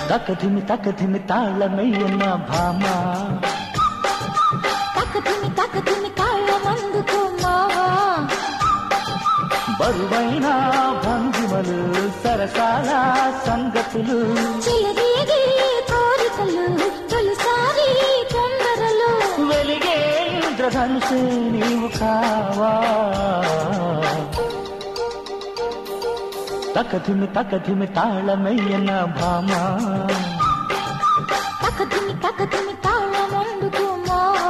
తకధిమి తకధిమి తాళమయ్యన్న భామ తక్కతిమి తక్కతిమి తాళమందుకో మావా బరువైన భంగిమలు సరసాల సంగతులు చిలరేగే కోరికలు తొలిసారి తొందరలు వెలిగే ఇంద్రధనుసే నీవు కావా తకధిమి తకధిమి తాళమయ్యన్న భామ తక్కతిమి తక్కతిమి తాళమందుకో మావా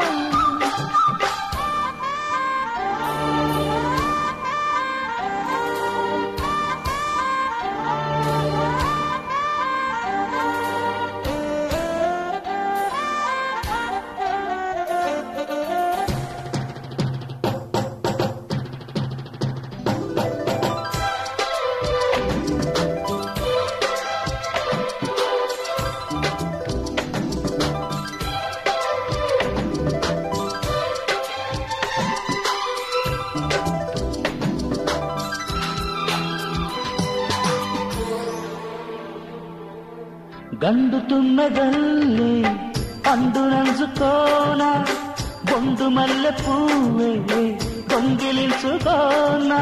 ಗಂಡು ತುಮ್ಮದಲ್ಲಿ ಅಂದು ನಂಜುಕೋನ ಬೊಂಡು ಮಲ್ಲೆ ಪೂವೆ ಗೊಂಗಿಲಿಂಚುಕೋನ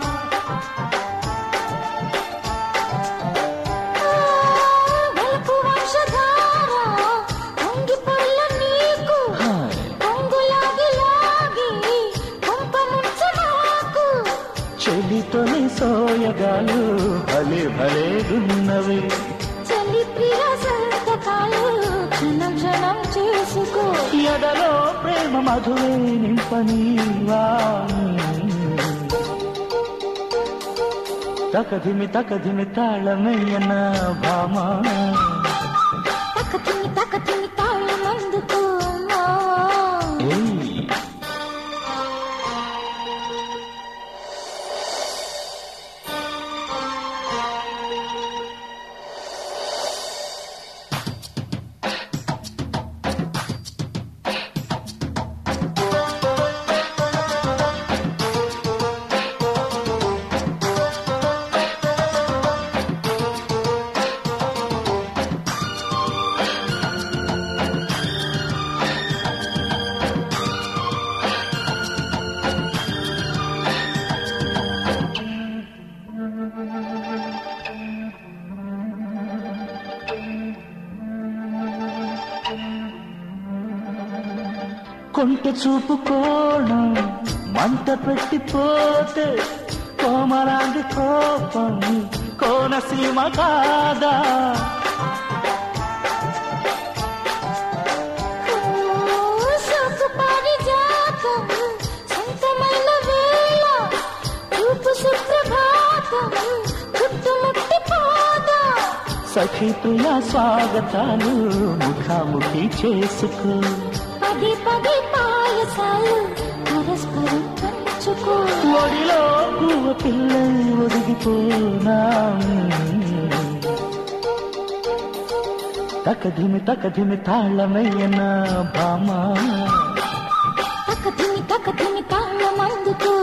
వెలుగు వంశధార పొంగి పొల్ల నీకు పొంగులాగి లాగి కొంప ముంచ నాకు చెలితోని సోయగాలు భలే భలే గున్నవి చలి ప్రియ సంతకాలు క్షణం క్షణం చేసుకో ఎడలో ప్రేమ మధువే నింపనీవా తకధిమి తకధిమి తాళమయ్యన భామా తక్కతిని తక్కతిని తాళం అందుకో ఏయ్ కొంట చూపు కోణం మంట పెట్టిపోతే కోమలాంటి కోపం కోనసీమ కాదా సోకు పారిజాతం సొంతమైన వేళ రూపు సుప్రభాతం చుట్టుముట్టి పోదా సఖీ ప్రియ స్వాగతాలు ముఖాముఖి చేసుకో పది పది పాయసాలు పరస్పరం పంచుకో ఒడిలో పువ్వ పిల్ల ఒదిగిపోనా తకధిమి తకధిమి తాళమయ్యన భామా తక్కతిని తక్కతిని తాళమందుకో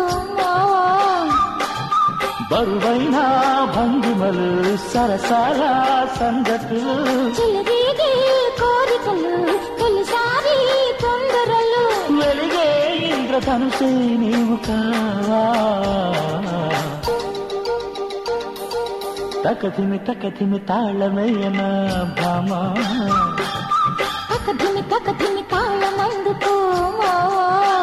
బరువైన భంగిమలు సరసాల సంగతులు చిలరేగే కోరికలు తొలిసారి తొందరలు వెలిగే ఇంద్రధనుసే నీవు కావా తకధిమి తకధిమి తాళమయ్యన భామా తక్కతిని తక్కతిని తాళమందుకో